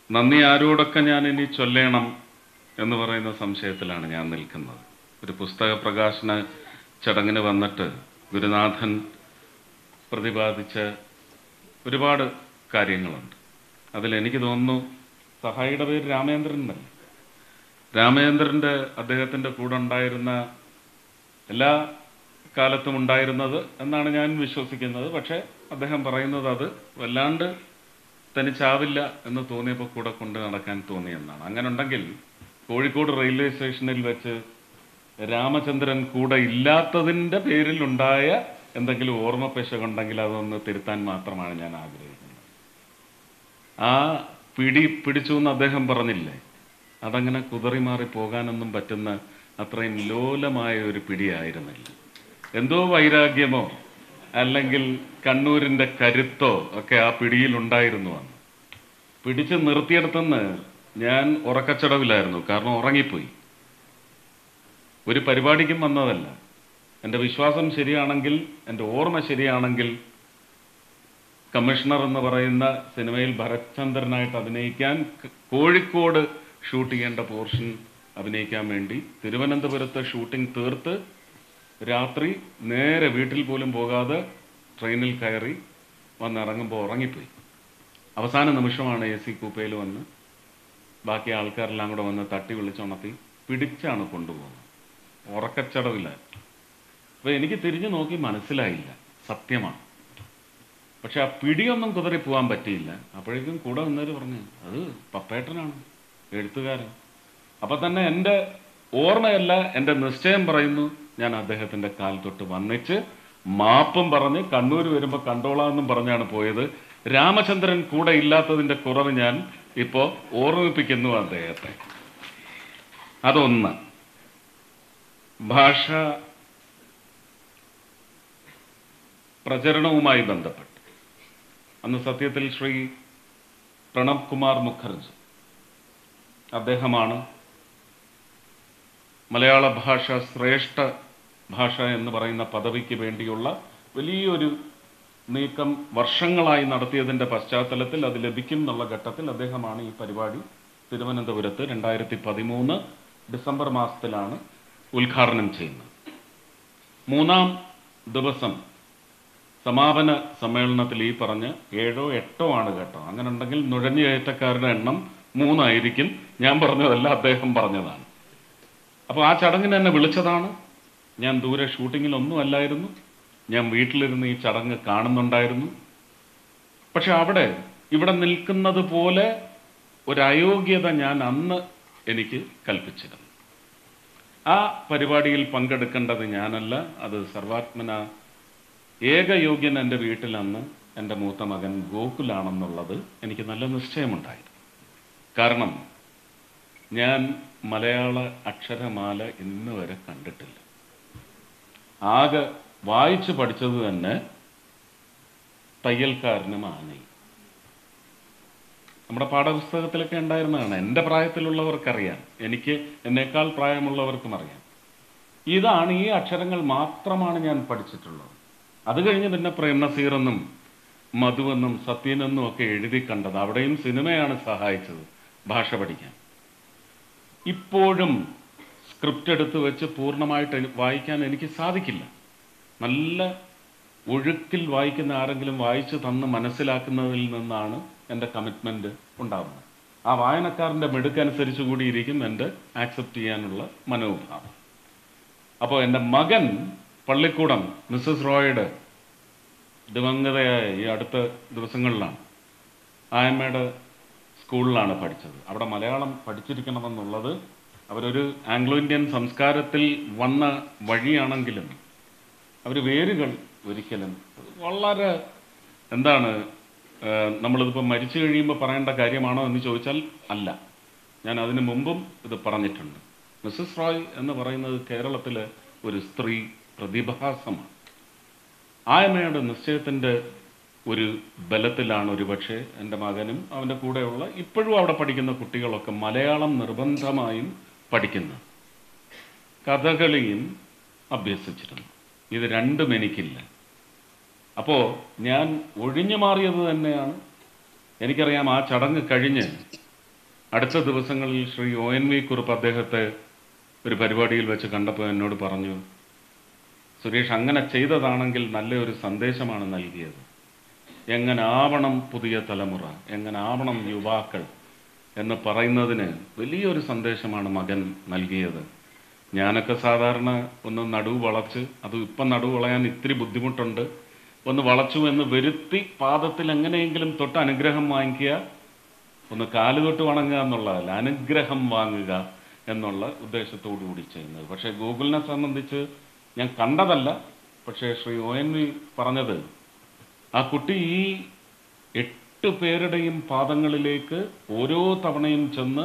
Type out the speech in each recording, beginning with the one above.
നന്ദി ആരോടൊക്കെ ഞാൻ ഇനി ചൊല്ലണം എന്ന് പറയുന്ന സംശയത്തിലാണ് ഞാൻ നിൽക്കുന്നത് ഒരു പുസ്തക പ്രകാശന ചടങ്ങിന് വന്നിട്ട് ഗുരുനാഥൻ പ്രതിപാദിച്ച ഒരുപാട് കാര്യങ്ങളുണ്ട് അതിൽ എനിക്ക് തോന്നുന്നു സഹായിയുടെ പേര് രാമേന്ദ്രൻ എന്നല്ല രാമേന്ദ്രൻ്റെ അദ്ദേഹത്തിൻ്റെ കൂടെ ഉണ്ടായിരുന്ന എല്ലാ കാലത്തും ഉണ്ടായിരുന്നത് എന്നാണ് ഞാൻ വിശ്വസിക്കുന്നത് പക്ഷേ അദ്ദേഹം പറയുന്നത് അത് വല്ലാണ്ട് തനിച്ചാവില്ല എന്ന് തോന്നിയപ്പോൾ കൂടെ കൊണ്ട് നടക്കാൻ തോന്നിയെന്നാണ് അങ്ങനെ ഉണ്ടെങ്കിൽ കോഴിക്കോട് റെയിൽവേ സ്റ്റേഷനിൽ വെച്ച് രാമചന്ദ്രൻ കൂടെ ഇല്ലാത്തതിൻ്റെ പേരിൽ ഉണ്ടായ എന്തെങ്കിലും ഓർമ്മപ്പെശകുണ്ടെങ്കിൽ അതൊന്ന് തിരുത്താൻ മാത്രമാണ് ഞാൻ ആഗ്രഹിക്കുന്നത് ആ പിടി പിടിച്ചു എന്ന് അദ്ദേഹം പറഞ്ഞില്ലേ അതങ്ങനെ കുതറിമാറി പോകാനൊന്നും പറ്റുന്ന അത്രയും ലോലമായ ഒരു പിടിയായിരുന്നില്ല എന്തോ വൈരാഗ്യമോ അല്ലെങ്കിൽ കണ്ണൂരിൻ്റെ കരുത്തോ ഒക്കെ ആ പിടിയിൽ ഉണ്ടായിരുന്നു അന്ന് പിടിച്ച് നിർത്തിയെടുത്തെന്ന് ഞാൻ ഉറക്കച്ചടവിലായിരുന്നു കാരണം ഉറങ്ങിപ്പോയി ഒരു പരിപാടിക്കും വന്നതല്ല എൻ്റെ വിശ്വാസം ശരിയാണെങ്കിൽ എൻ്റെ ഓർമ്മ ശരിയാണെങ്കിൽ കമ്മീഷണർ എന്ന് പറയുന്ന സിനിമയിൽ ഭരത്ചന്ദ്രനായിട്ട് അഭിനയിക്കാൻ ക- കോഴിക്കോട് ഷൂട്ട് ചെയ്യേണ്ട പോർഷൻ അഭിനയിക്കാൻ വേണ്ടി തിരുവനന്തപുരത്തെ ഷൂട്ടിംഗ് തീർത്ത് രാത്രി നേരെ വീട്ടിൽ പോലും പോകാതെ ട്രെയിനിൽ കയറി വന്നിറങ്ങുമ്പോൾ ഉറങ്ങിപ്പോയി അവസാന നിമിഷമാണ് എ സി കൂപ്പയിൽ വന്ന് ബാക്കി ആൾക്കാരെല്ലാം കൂടെ വന്ന് തട്ടി വിളിച്ചുണർത്തി പിടിച്ചാണ് കൊണ്ടുപോകുന്നത് ഉറക്കച്ചടവില്ല അപ്പോൾ എനിക്ക് തിരിഞ്ഞു നോക്കി മനസ്സിലായില്ല സത്യമാണ് പക്ഷെ ആ പിടിയൊന്നും കുതറി പോകാൻ പറ്റിയില്ല അപ്പോഴേക്കും കൂടെ നിന്നവർ പറഞ്ഞു അത് പപ്പേട്ടനാണ് എഴുത്തുകാരൻ അപ്പൊ തന്നെ എൻ്റെ ഓർമ്മയല്ല എൻ്റെ നിശ്ചയം പറയുന്നു ഞാൻ അദ്ദേഹത്തിന്റെ കാൽ തൊട്ട് വന്നിച്ച് മാപ്പും പറഞ്ഞ് കണ്ണൂർ വരുമ്പോൾ കണ്ടോളാമെന്നും പറഞ്ഞാണ് പോയത് രാമചന്ദ്രൻ കൂടെ ഇല്ലാത്തതിന്റെ കുറവ് ഞാൻ ഇപ്പോ ഓർമ്മിപ്പിക്കുന്നു അദ്ദേഹത്തെ അതൊന്ന് ഭാഷ പ്രചരണവുമായി ബന്ധപ്പെട്ട് അന്ന് സത്യത്തിൽ ശ്രീ പ്രണബ് കുമാർ മുഖർജി അദ്ദേഹമാണ് മലയാള ഭാഷ ശ്രേഷ്ഠ ഭാഷ എന്ന് പറയുന്ന പദവിക്ക് വേണ്ടിയുള്ള വലിയൊരു നീക്കം വർഷങ്ങളായി നടത്തിയതിൻ്റെ പശ്ചാത്തലത്തിൽ അത് ലഭിക്കും എന്നുള്ള ഘട്ടത്തിൽ അദ്ദേഹമാണ് ഈ പരിപാടി തിരുവനന്തപുരത്ത് രണ്ടായിരത്തി പതിമൂന്ന് ഡിസംബർ മാസത്തിലാണ് ഉദ്ഘാടനം ചെയ്യുന്നത് മൂന്നാം ദിവസം സമാപന സമ്മേളനത്തിൽ ഈ പറഞ്ഞ ഏഴോ എട്ടോ ആണ് കേട്ടോ അങ്ങനെ ഉണ്ടെങ്കിൽ നുഴഞ്ഞു കയറ്റക്കാരുടെ എണ്ണം മൂന്നായിരിക്കും ഞാൻ പറഞ്ഞതല്ല അദ്ദേഹം പറഞ്ഞതാണ് അപ്പോൾ ആ ചടങ്ങിന് എന്നെ വിളിച്ചതാണ് ഞാൻ ദൂരെ ഷൂട്ടിങ്ങിലൊന്നും അല്ലായിരുന്നു ഞാൻ വീട്ടിലിരുന്ന് ഈ ചടങ്ങ് കാണുന്നുണ്ടായിരുന്നു പക്ഷെ അവിടെ ഇവിടെ നിൽക്കുന്നത് പോലെ ഒരു അയോഗ്യത ഞാൻ അന്ന് എനിക്ക് കൽപ്പിച്ചിരുന്നു ആ പരിപാടിയിൽ പങ്കെടുക്കേണ്ടത് ഞാനല്ല അത് സർവാത്മന ഏകയോഗ്യൻ എൻ്റെ വീട്ടിൽ അന്ന് എൻ്റെ മൂത്ത മകൻ ഗോകുലാണെന്നുള്ളത് എനിക്ക് നല്ല നിശ്ചയമുണ്ടായിരുന്നു കാരണം ഞാൻ മലയാള അക്ഷരമാല ഇന്ന് വരെ കണ്ടിട്ടില്ല ആകെ വായിച്ചു പഠിച്ചത് തന്നെ തയ്യൽക്കാരനും ആനയും നമ്മുടെ പാഠപുസ്തകത്തിലൊക്കെ ഉണ്ടായിരുന്നതാണ് എൻ്റെ പ്രായത്തിലുള്ളവർക്കറിയാം എനിക്ക് എന്നേക്കാൾ പ്രായമുള്ളവർക്കും അറിയാം ഇതാണ് ഈ അക്ഷരങ്ങൾ മാത്രമാണ് ഞാൻ പഠിച്ചിട്ടുള്ളത് അത് കഴിഞ്ഞ് പിന്നെ പ്രേം നസീറെന്നും മധുവെന്നും സത്യനെന്നും ഒക്കെ എഴുതി കണ്ടത് അവിടെയും സിനിമയാണ് സഹായിച്ചത് ഭാഷ പഠിക്കാൻ ഇപ്പോഴും സ്ക്രിപ്റ്റ് എടുത്ത് വെച്ച് പൂർണ്ണമായിട്ട് എനി- വായിക്കാൻ എനിക്ക് സാധിക്കില്ല നല്ല ഒഴുക്കിൽ വായിക്കുന്ന ആരെങ്കിലും വായിച്ച് തന്ന് മനസ്സിലാക്കുന്നതിൽ നിന്നാണ് എൻ്റെ കമ്മിറ്റ്മെൻ്റ് ഉണ്ടാവുന്നത് ആ വായനക്കാരൻ്റെ മിടുക്കനുസരിച്ച് കൂടിയിരിക്കും എൻ്റെ ആക്സെപ്റ്റ് ചെയ്യാനുള്ള മനോഭാവം അപ്പോൾ എൻ്റെ മകൻ പള്ളിക്കൂടം മിസ്സസ് റോയുടെ ദിവംഗതയായ ഈ അടുത്ത ദിവസങ്ങളിലാണ് ആയമ്മയുടെ സ്കൂളിലാണ് പഠിച്ചത് അവിടെ മലയാളം പഠിച്ചിരിക്കണമെന്നുള്ളത് അവരൊരു ആംഗ്ലോ ഇന്ത്യൻ സംസ്കാരത്തിൽ വന്ന വഴിയാണെങ്കിലും അവർ വേരുകൾ ഒരിക്കലും വളരെ എന്താണ് ഏഹ്, നമ്മളിതിപ്പോൾ മരിച്ചു കഴിയുമ്പോൾ പറയേണ്ട കാര്യമാണോ എന്ന് ചോദിച്ചാൽ അല്ല ഞാൻ അതിനു മുമ്പും ഇത് പറഞ്ഞിട്ടുണ്ട് മിസ്സസ് റോയ് എന്ന് പറയുന്നത് കേരളത്തിലെ ഒരു സ്ത്രീ പ്രതിഭാസമാണ് ആയമ്മയുടെ നിശ്ചയത്തിൻ്റെ ഒരു ബലത്തിലാണ് ഒരുപക്ഷെ എൻ്റെ മകനും അവൻ്റെ കൂടെയുള്ള ഇപ്പോഴും അവിടെ പഠിക്കുന്ന കുട്ടികളൊക്കെ മലയാളം നിർബന്ധമായും പഠിക്കുന്നത് കഥകളിയും അഭ്യസിച്ചിരുന്നു ഇത് രണ്ടും എനിക്കില്ല അപ്പോൾ ഞാൻ ഒഴിഞ്ഞു മാറിയത് തന്നെയാണ് എനിക്കറിയാം ആ ചടങ്ങ് കഴിഞ്ഞ് അടുത്ത ദിവസങ്ങളിൽ Shri O N V Kurup അദ്ദേഹത്തെ ഒരു പരിപാടിയിൽ വെച്ച് കണ്ടപ്പോൾ എന്നോട് പറഞ്ഞു സുരേഷ് അങ്ങനെ ചെയ്തതാണെങ്കിൽ നല്ലൊരു സന്ദേശമാണ് നൽകിയത് എങ്ങനെ ആവണം പുതിയ തലമുറ എങ്ങനെ ആവണം യുവാക്കൾ എന്ന് പറയുന്നതിന് വലിയൊരു സന്ദേശമാണ് മകൻ നൽകിയത് ഞാനൊക്കെ സാധാരണ ഒന്ന് നടുവ് വളച്ച് അത് ഇപ്പം നടുവ് വളയാൻ ഇത്തിരി ബുദ്ധിമുട്ടുണ്ട് ഒന്ന് വളച്ചു എന്ന് വരുത്തി പാദത്തിൽ എങ്ങനെയെങ്കിലും തൊട്ട് അനുഗ്രഹം വാങ്ങിക്കുക ഒന്ന് കാല് തൊട്ട് വണങ്ങുക എന്നുള്ളതല്ല അനുഗ്രഹം വാങ്ങുക എന്നുള്ള ഉദ്ദേശത്തോടു കൂടി ചെയ്യുന്നത് പക്ഷേ ഗൂഗിളിനെ സംബന്ധിച്ച് ഞാൻ കണ്ടതല്ല പക്ഷേ ശ്രീ ഒ എൻ വി പറഞ്ഞത് ആ കുട്ടി ഈ എട്ട് പേരുടെയും പാദങ്ങളിലേക്ക് ഓരോ തവണയും ചെന്ന്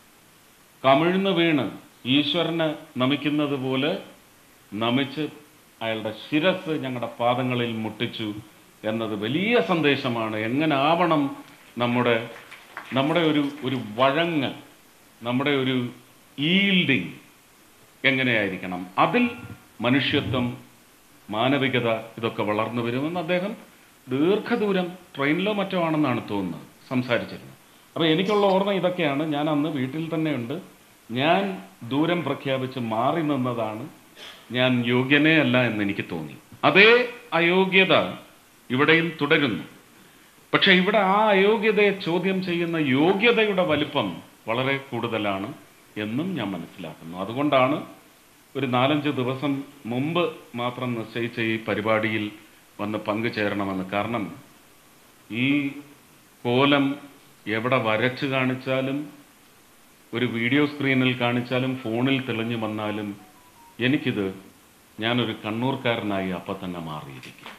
കമിഴ്ന്ന് വീണ് ഈശ്വരനെ നമിക്കുന്നത് പോലെ നമിച്ച് അയാളുടെ ശിരസ് ഞങ്ങളുടെ പാദങ്ങളിൽ മുട്ടിച്ചു എന്നത് വലിയ സന്ദേശമാണ് എങ്ങനെ ആവണം നമ്മുടെ നമ്മുടെ ഒരു ഒരു വഴങ്ങ് നമ്മുടെ ഒരു ഈൽഡിങ് എങ്ങനെയായിരിക്കണം അതിൽ മനുഷ്യത്വം മാനവികത ഇതൊക്കെ വളർന്നു വരുമെന്ന് അദ്ദേഹം ദീർഘദൂരം ട്രെയിനിലോ മറ്റോ ആണെന്നാണ് തോന്നുന്നത് സംസാരിച്ചിരുന്നത് അപ്പോൾ എനിക്കുള്ള ഓർമ്മ ഇതൊക്കെയാണ് ഞാൻ അന്ന് വീട്ടിൽ തന്നെയുണ്ട് ഞാൻ ദൂരം പ്രഖ്യാപിച്ച് മാറി നിന്നതാണ് ഞാൻ യോഗ്യനേ അല്ല എന്ന് എനിക്ക് തോന്നി അതേ അയോഗ്യത ഇവിടെയും തുടരുന്നു പക്ഷെ ഇവിടെ ആ അയോഗ്യതയെ ചോദ്യം ചെയ്യുന്ന യോഗ്യതയുടെ വലിപ്പം വളരെ കൂടുതലാണ് എന്നും ഞാൻ മനസ്സിലാക്കുന്നു അതുകൊണ്ടാണ് ഒരു നാലഞ്ച് ദിവസം മുമ്പ് മാത്രം നിശ്ചയിച്ച ഈ പരിപാടിയിൽ വന്ന് പങ്കുചേരണമെന്ന് കാരണം ഈ കോലം എവിടെ വരച്ച് കാണിച്ചാലും ഒരു വീഡിയോ സ്ക്രീനിൽ കാണിച്ചാലും ഫോണിൽ തെളിഞ്ഞു വന്നാലും എനിക്കിത് ഞാനൊരു കണ്ണൂർക്കാരനായി അപ്പം തന്നെ മാറിയിരിക്കും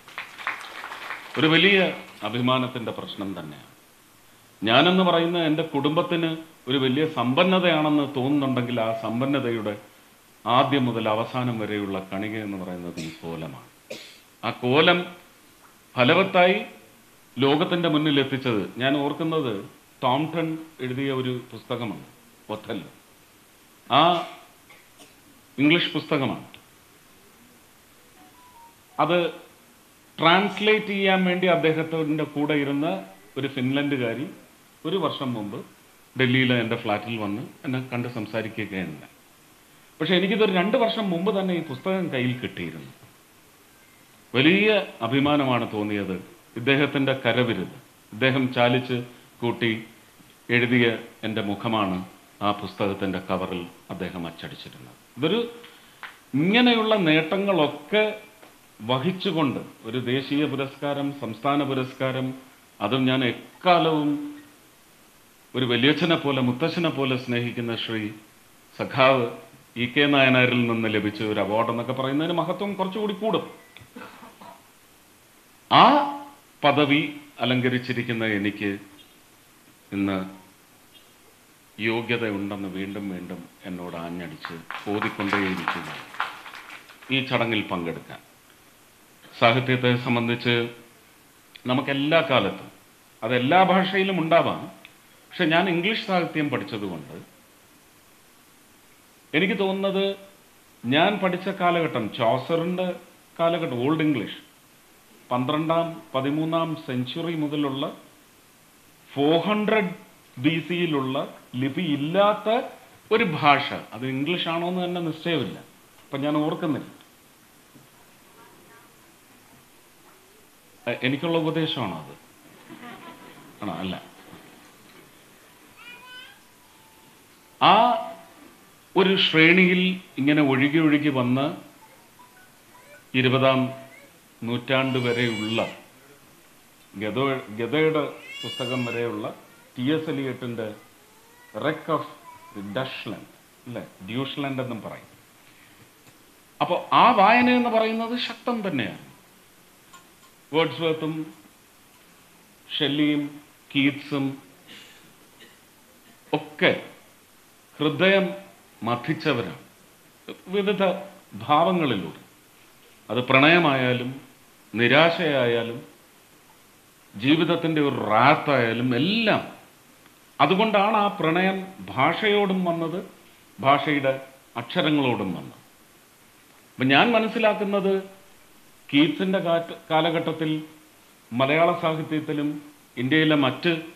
ഒരു വലിയ അഭിമാനത്തിൻ്റെ പ്രശ്നം തന്നെയാണ് ഞാനെന്ന് പറയുന്ന എൻ്റെ കുടുംബത്തിന് ഒരു വലിയ സമ്പന്നതയാണെന്ന് തോന്നുന്നുണ്ടെങ്കിൽ ആ സമ്പന്നതയുടെ ആദ്യം മുതൽ അവസാനം വരെയുള്ള കണിക എന്ന് പറയുന്നത് ഈ കോലമാണ് ആ കോലം ഫലവത്തായി ലോകത്തിൻ്റെ മുന്നിൽ എത്തിച്ചത് ഞാൻ ഓർക്കുന്നത് ടോംടൺ എഴുതിയ ഒരു പുസ്തകമാണ് ഒഥല്ലോ ആ ഇംഗ്ലീഷ് പുസ്തകമാണ് അത് ട്രാൻസ്ലേറ്റ് ചെയ്യാൻ വേണ്ടി അദ്ദേഹത്തിൻ്റെ കൂടെ ഇരുന്ന ഒരു ഫിൻലൻഡുകാരി ഒരു വർഷം മുമ്പ് ഡൽഹിയിലെ എൻ്റെ ഫ്ലാറ്റിൽ വന്ന് എന്നെ കണ്ട് സംസാരിക്കുകയുണ്ട് പക്ഷെ എനിക്കിതൊരു രണ്ട് വർഷം മുമ്പ് തന്നെ ഈ പുസ്തകം കയ്യിൽ കിട്ടിയിരുന്നു വലിയ അഭിമാനമാണ് തോന്നിയത് ഇദ്ദേഹത്തിൻ്റെ കരവിരുത് ഇദ്ദേഹം ചാലിച്ച് കൂട്ടി എഴുതിയ എൻ്റെ മുഖമാണ് ആ പുസ്തകത്തിൻ്റെ കവറിൽ അദ്ദേഹം അച്ചടിച്ചിരുന്നത് ഇതൊരു ഇങ്ങനെയുള്ള നേട്ടങ്ങളൊക്കെ വഹിച്ചുകൊണ്ട് ഒരു ദേശീയ പുരസ്കാരം സംസ്ഥാന പുരസ്കാരം അതും ഞാൻ എക്കാലവും ഒരു വലിയച്ഛനെ പോലെ മുത്തച്ഛനെ പോലെ സ്നേഹിക്കുന്ന ശ്രീ സഖാവ് ഇ കെ നായനാരിൽ നിന്ന് ലഭിച്ച ഒരു അവാർഡ് എന്നൊക്കെ പറയുന്നതിന് മഹത്വം കുറച്ചുകൂടി കൂടും ആ പദവി അലങ്കരിച്ചിരിക്കുന്ന എനിക്ക് ഇന്ന് യോഗ്യതയുണ്ടെന്ന് വീണ്ടും വീണ്ടും എന്നോട് ആഞ്ഞടിച്ച് ഓതിക്കൊണ്ടേയിരിക്കുന്നു ഈ ചടങ്ങിൽ പങ്കെടുക്കാൻ സാഹിത്യത്തെ സംബന്ധിച്ച് നമുക്കെല്ലാ കാലത്തും അത് എല്ലാ ഭാഷയിലും ഉണ്ടാവാം പക്ഷെ ഞാൻ ഇംഗ്ലീഷ് സാഹിത്യം പഠിച്ചതുകൊണ്ട് എനിക്ക് തോന്നുന്നത് ഞാൻ പഠിച്ച കാലഘട്ടം ചോസറിൻ്റെ കാലഘട്ടം ഓൾഡ് ഇംഗ്ലീഷ് പന്ത്രണ്ടാം പതിമൂന്നാം സെഞ്ചുറി മുതലുള്ള ഫോർ ഹൺഡ്രഡ് ബി സിയിലുള്ള ലിപി ഇല്ലാത്ത ഒരു ഭാഷ അത് ഇംഗ്ലീഷ് ആണോ എന്ന് തന്നെ നിശ്ചയമില്ല അപ്പം ഞാൻ ഓർക്കുന്നില്ല എ- എനിക്കുള്ള ഉപദേശമാണോ അത് ആണോ അല്ല ആ ഒരു ശ്രേണിയിൽ ഇങ്ങനെ ഒഴുകി ഒഴുകി വന്ന് ഇരുപതാം നൂറ്റാണ്ട് വരെയുള്ള ഗത ഗതയുടെ പുസ്തകം വരെയുള്ള ടി എസ് എലിയട്ടിൻ്റെ റെക്ക് ഓഫ് ദി ഡഷ്ലൻഡ് അല്ലേ ഡ്യൂഷ്ലൻഡ് എന്നും പറയും അപ്പോൾ ആ വായന എന്ന് പറയുന്നത് ശക്തം തന്നെയാണ് വേർഡ്സ്വർത്തും ഷെല്ലിയും കീറ്റ്സും ഒക്കെ ഹൃദയം മഥിച്ചവരാണ് വിവിധ ഭാവങ്ങളിലൂടെ അത് പ്രണയമായാലും നിരാശയായാലും ജീവിതത്തിൻ്റെ ഒരു റാത്തായാലും എല്ലാം അതുകൊണ്ടാണ് ആ പ്രണയം ഭാഷയോടും വന്നത് ഭാഷയുടെ അക്ഷരങ്ങളോടും വന്നത് അപ്പം ഞാൻ മനസ്സിലാക്കുന്നത് കീറ്റ്സിൻ്റെ കാറ്റ് കാലഘട്ടത്തിൽ മലയാള സാഹിത്യത്തിലും ഇന്ത്യയിലെ മറ്റ്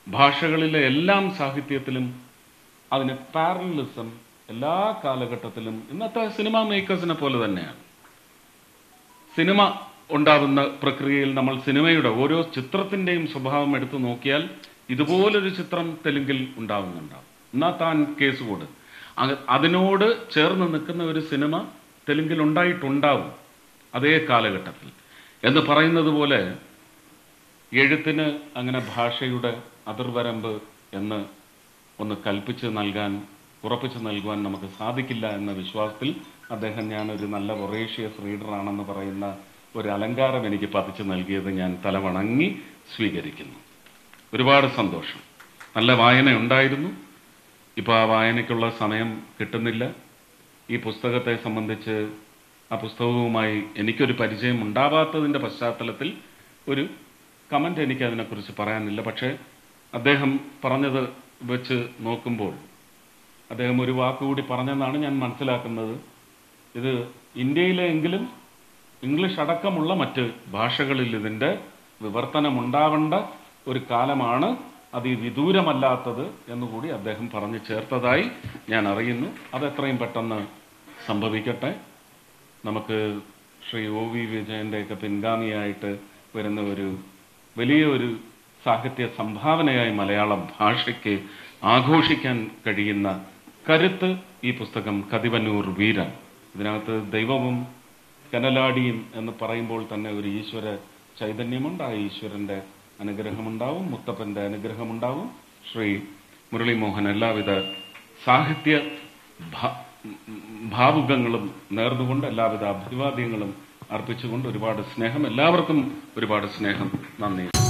ഭാഷകളിലെ എല്ലാം സാഹിത്യത്തിലും അതിന് പാരലിസം എല്ലാ കാലഘട്ടത്തിലും ഇന്നത്തെ സിനിമ മേക്കേഴ്സിനെ പോലെ തന്നെയാണ് സിനിമ ഉണ്ടാവുന്ന പ്രക്രിയയിൽ നമ്മൾ സിനിമയുടെ ഓരോ ചിത്രത്തിന്റെയും സ്വഭാവം എടുത്തു നോക്കിയാൽ ഇതുപോലൊരു ചിത്രം തെലുങ്കിൽ ഉണ്ടാവുന്നുണ്ടാവും എന്നാ താൻ കേസ് കൂട് അ- അതിനോട് ചേർന്ന് നിൽക്കുന്ന ഒരു സിനിമ തെലുങ്കിൽ ഉണ്ടായിട്ടുണ്ടാവും അതേ കാലഘട്ടത്തിൽ എന്ന് പറയുന്നത് പോലെ എഴുത്തിന് അങ്ങനെ ഭാഷയുടെ അതിർവരമ്പ് എന്ന് ഒന്ന് കൽപ്പിച്ച് നൽകാൻ ഉറപ്പിച്ച് നൽകുവാൻ നമുക്ക് സാധിക്കില്ല എന്ന വിശ്വാസത്തിൽ അദ്ദേഹം ഞാനൊരു നല്ല ഒറേഷ്യസ് റീഡറാണെന്ന് പറയുന്ന ഒരു അലങ്കാരം എനിക്ക് പതിച്ചു നൽകിയത് ഞാൻ തലവണങ്ങി സ്വീകരിക്കുന്നു ഒരുപാട് സന്തോഷം നല്ല വായന ഉണ്ടായിരുന്നു ഇപ്പോൾ ആ വായനയ്ക്കുള്ള സമയം കിട്ടുന്നില്ല ഈ പുസ്തകത്തെ സംബന്ധിച്ച് ആ പുസ്തകവുമായി എനിക്കൊരു പരിചയം ഉണ്ടാവാത്തതിൻ്റെ പശ്ചാത്തലത്തിൽ ഒരു കമൻ്റ് എനിക്ക് അതിനെക്കുറിച്ച് പറയാനില്ല പക്ഷേ അദ്ദേഹം പറഞ്ഞത് വെച്ച് നോക്കുമ്പോൾ അദ്ദേഹം ഒരു വാക്കുകൂടി പറഞ്ഞെന്നാണ് ഞാൻ മനസ്സിലാക്കുന്നത് ഇത് ഇന്ത്യയിലെ എങ്കിലും ഇംഗ്ലീഷ് അടക്കമുള്ള മറ്റ് ഭാഷകളിൽ ഇതിൻ്റെ വിവർത്തനം ഉണ്ടാവേണ്ട ഒരു കാലമാണ് അതിവിദൂരമല്ലാത്തത് എന്നുകൂടി അദ്ദേഹം പറഞ്ഞു ചേർത്തതായി ഞാൻ അറിയുന്നു അത് എത്രയും പെട്ടെന്ന് സംഭവിക്കട്ടെ നമുക്ക് ശ്രീ ഒ വി വിജയൻ്റെയൊക്കെ പിൻഗാമിയായിട്ട് വരുന്ന ഒരു വലിയ ഒരു സാഹിത്യ സംഭാവനയായി മലയാള ഭാഷയ്ക്ക് ആഘോഷിക്കാൻ കഴിയുന്ന കരുത്ത് ഈ പുസ്തകം കതിവന്നൂർ വീരൻ ഇതിനകത്ത് ദൈവവും കനലാടിയും എന്ന് പറയുമ്പോൾ തന്നെ ഒരു ഈശ്വര ചൈതന്യമുണ്ട് ആ ഈശ്വരന്റെ അനുഗ്രഹമുണ്ടാവും മുത്തപ്പന്റെ അനുഗ്രഹമുണ്ടാവും ശ്രീ മുരളീമോഹൻ എല്ലാവിധ സാഹിത്യ ഭ- ഭാവുകങ്ങളും നേർന്നുകൊണ്ട് എല്ലാവിധ അഭിവാദ്യങ്ങളും അർപ്പിച്ചുകൊണ്ട് ഒരുപാട് സ്നേഹം എല്ലാവർക്കും ഒരുപാട് സ്നേഹം നന്ദി